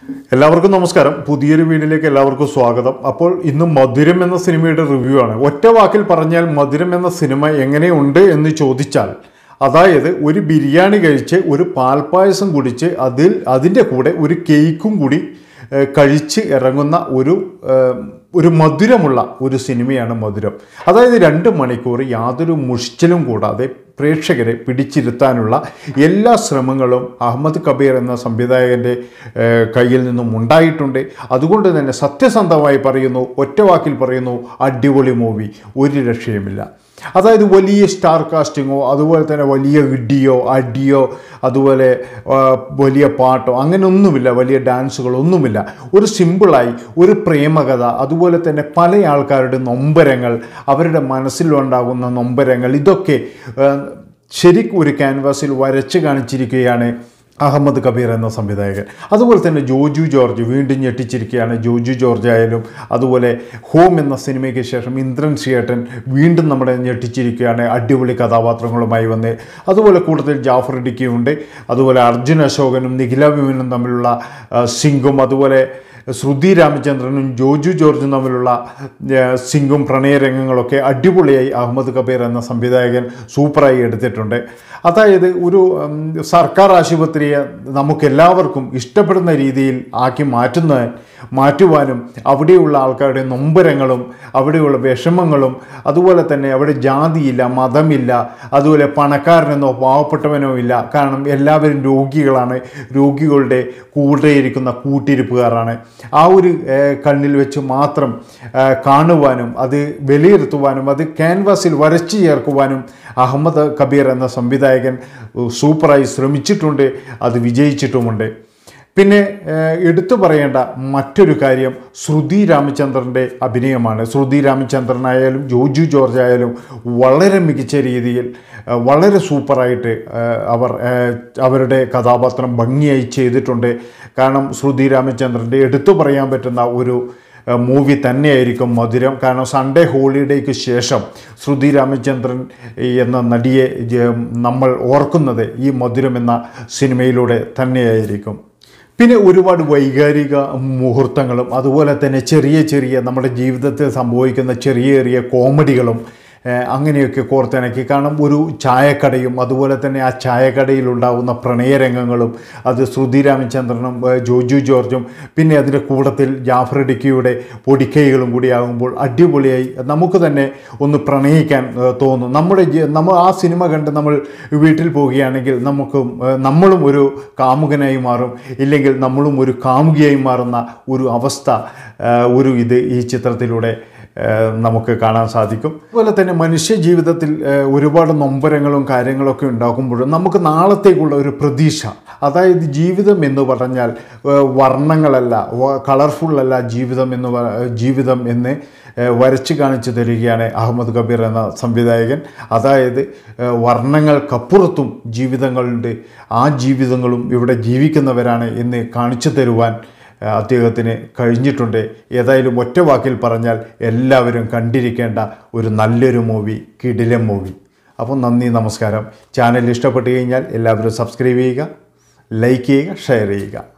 എല്ലാവർക്കും നമസ്കാരം പുതിയൊരു വീഡിയോയിലേക്ക് എല്ലാവർക്കും സ്വാഗതം അപ്പോൾ ഇന്ന് മധുരം എന്ന സിനിമയുടെ റിവ്യൂ ആണ് ഒറ്റ വാക്കിൽ പറഞ്ഞാൽ മധുരം എന്ന സിനിമ എങ്ങനെയുണ്ട് എന്ന് ചോദിച്ചാൽ അതായത് ഒരു ബിരിയാണി കഴിച്ച് ഒരു പാൽപ്പായസം കുടിച്ച് അതിൽ അതിൻ്റെ കൂടെ ഒരു കേക്കും കൂടി ഏഹ്, കഴിച്ച് ഇറങ്ങുന്ന ഒരു ഏഹ്, ഒരു മധുരമുള്ള ഒരു സിനിമയാണ് മധുരം അതായത് രണ്ട് മണിക്കൂർ യാതൊരു മുഷിച്ചിലും കൂടാതെ പ്രേക്ഷകരെ പിടിച്ചിരുത്താനുള്ള എല്ലാ ശ്രമങ്ങളും അഹമ്മദ് കബീർ എന്ന സംവിധായകൻ്റെ ഏഹ്, കയ്യിൽ നിന്നും ഉണ്ടായിട്ടുണ്ട് അതുകൊണ്ട് തന്നെ സത്യസന്ധമായി പറയുന്നു ഒറ്റ വാക്കിൽ പറയുന്നു അടിപൊളി മൂവി ഒരു രക്ഷയുമില്ല അതായത് വലിയ സ്റ്റാർ കാസ്റ്റിങ്ങോ അതുപോലെ തന്നെ വലിയ ഇടിയോ അടിയോ അതുപോലെ ആ, വലിയ പാട്ടോ അങ്ങനെയൊന്നുമില്ല വലിയ ഡാൻസുകളൊന്നുമില്ല ഒരു സിമ്പിളായി ഒരു പ്രേമകഥ അതുപോലെ തന്നെ പല ആൾക്കാരുടെ നൊമ്പരങ്ങൾ അവരുടെ മനസ്സിലുണ്ടാകുന്ന നൊമ്പരങ്ങൾ ഇതൊക്കെ ആ, ശരിക്കും ഒരു ക്യാൻവാസിൽ വരച്ച് കാണിച്ചിരിക്കുകയാണ് അഹമ്മദ് കബീർ എന്ന സംവിധായകൻ അതുപോലെ തന്നെ ജോജു ജോർജ് വീണ്ടും ഞെട്ടിച്ചിരിക്കുകയാണ് ജോജു ജോർജ് ആയാലും അതുപോലെ ഹോം എന്ന സിനിമയ്ക്ക് ശേഷം ഇന്ദ്രൻ സിയേട്ടൻ വീണ്ടും നമ്മുടെ ഞെട്ടിച്ചിരിക്കുകയാണ് അടിപൊളി കഥാപാത്രങ്ങളുമായി വന്ന് അതുപോലെ കൂടുതൽ ജാഫർ ഇടുക്കിയുണ്ട് അതുപോലെ അർജുൻ അശോകനും നിഖില വിമനും തമ്മിലുള്ള ആ, സിങ്കും അതുപോലെ ശ്രുതി രാമചന്ദ്രനും ജോജു ജോർജും തമ്മിലുള്ള ഏഹ്, സിംഗും പ്രണയരംഗങ്ങളൊക്കെ അടിപൊളിയായി അഹമ്മദ് കബീർ എന്ന സംവിധായകൻ സൂപ്പറായി എടുത്തിട്ടുണ്ട് അതായത് ഒരു ഉം, സർക്കാർ ആശുപത്രിയെ നമുക്കെല്ലാവർക്കും ഇഷ്ടപ്പെടുന്ന രീതിയിൽ ആക്കി മാറ്റുന്ന മാറ്റുവാനും അവിടെയുള്ള ആൾക്കാരുടെ നൊമ്പരങ്ങളും അവിടെയുള്ള വിഷമങ്ങളും അതുപോലെ തന്നെ അവിടെ ജാതിയില്ല മതമില്ല അതുപോലെ പണക്കാരനെന്നോ പാവപ്പെട്ടവനോ ഇല്ല കാരണം എല്ലാവരും രോഗികളാണ് രോഗികളുടെ കൂടെ ഇരിക്കുന്ന കൂട്ടിരിപ്പുകാരാണ് ആ ഒരു ഏഹ്, കണ്ണിൽ വെച്ച് മാത്രം ഏഹ്, കാണുവാനും അത് വിലയിരുത്തുവാനും അത് ക്യാൻവാസിൽ വരച്ചു ചേർക്കുവാനും അഹമ്മദ് കബീർ എന്ന സംവിധായകൻ ഏഹ്, സൂപ്പറായി ശ്രമിച്ചിട്ടുണ്ട് അത് വിജയിച്ചിട്ടുമുണ്ട് പിന്നെ ഏഹ്, എടുത്തു പറയേണ്ട മറ്റൊരു കാര്യം ശ്രുതി രാമചന്ദ്രൻ്റെ അഭിനയമാണ് ശ്രുതി രാമചന്ദ്രനായാലും ജോജു ജോർജ് ആയാലും വളരെ മികച്ച രീതിയിൽ ഏഹ്, വളരെ സൂപ്പറായിട്ട് ഏഹ്, അവർ ഏഹ്, അവരുടെ കഥാപാത്രം ഭംഗിയായി ചെയ്തിട്ടുണ്ട് കാരണം ശ്രുതി രാമചന്ദ്രൻ്റെ എടുത്തു പറയാൻ പറ്റുന്ന ഒരു ഏഹ്, മൂവി തന്നെയായിരിക്കും മധുരം കാരണം സൺഡേ ഹോളിഡേക്ക് ശേഷം ശ്രുതി രാമചന്ദ്രൻ എന്ന നടിയെ ജ- നമ്മൾ ഓർക്കുന്നത് ഈ മധുരം എന്ന സിനിമയിലൂടെ തന്നെയായിരിക്കും പിന്നെ ഒരുപാട് വൈകാരിക മുഹൂർത്തങ്ങളും അതുപോലെ തന്നെ ചെറിയ ചെറിയ നമ്മുടെ ജീവിതത്തിൽ സംഭവിക്കുന്ന ചെറിയ ചെറിയ കോമഡികളും ഏഹ്, അങ്ങനെയൊക്കെ കോർത്തിണക്കി കാരണം ഒരു ചായക്കടയും അതുപോലെ തന്നെ ആ ചായക്കടയിലുണ്ടാകുന്ന പ്രണയരംഗങ്ങളും അത് ശ്രുതി രാമചന്ദ്രനും ഏഹ്, ജോജു ജോർജും പിന്നെ അതിൻ്റെ കൂട്ടത്തിൽ ജാഫർ ഇടുക്കിയുടെ പൊടിക്കൈകളും കൂടിയാകുമ്പോൾ അടിപൊളിയായി നമുക്ക് തന്നെ ഒന്ന് പ്രണയിക്കാൻ ഏഹ്, തോന്നും നമ്മുടെ ജീ- നമ്മൾ ആ സിനിമ കണ്ട് നമ്മൾ വീട്ടിൽ പോവുകയാണെങ്കിൽ നമുക്കും ഏഹ്, നമ്മളും ഒരു കാമുകനായി മാറും ഇല്ലെങ്കിൽ നമ്മളും ഒരു കാമുകിയായി മാറുന്ന ഒരു അവസ്ഥ ഏഹ്, ഒരു ഇത് ഈ ചിത്രത്തിലൂടെ ഏഹ്, നമുക്ക് കാണാൻ സാധിക്കും അതുപോലെ തന്നെ മനുഷ്യ ജീവിതത്തിൽ ഏഹ്, ഒരുപാട് നൊമ്പരങ്ങളും കാര്യങ്ങളൊക്കെ ഉണ്ടാക്കുമ്പോഴും നമുക്ക് നാളത്തേക്കുള്ള ഒരു പ്രതീക്ഷ അതായത് ജീവിതം എന്ന് പറഞ്ഞാൽ ഏഹ്, വർണ്ണങ്ങളല്ല കളർഫുള്ളല്ല ജീവിതം എന്ന് പ- ജീവിതം എന്ന് ഏഹ്, വരച്ച് കാണിച്ചു തരികയാണ് അഹമ്മദ് കബീർ എന്ന സംവിധായകൻ അതായത് ഏഹ്, വർണ്ണങ്ങൾക്കപ്പുറത്തും ജീവിതങ്ങളുണ്ട് ആ ജീവിതങ്ങളും ഇവിടെ ജീവിക്കുന്നവരാണ് എന്ന് കാണിച്ചു തരുവാൻ ഏഹ്, അദ്ദേഹത്തിന് കഴിഞ്ഞിട്ടുണ്ട് ഏതായാലും ഒറ്റ വാക്കിൽ പറഞ്ഞാൽ എല്ലാവരും കണ്ടിരിക്കേണ്ട ഒരു നല്ലൊരു മൂവി കിടിലം മൂവി അപ്പം നന്ദി നമസ്കാരം ചാനൽ ഇഷ്ടപ്പെട്ട് കഴിഞ്ഞാൽ എല്ലാവരും സബ്സ്ക്രൈബ് ചെയ്യുക ലൈക്ക് ചെയ്യുക ഷെയർ ചെയ്യുക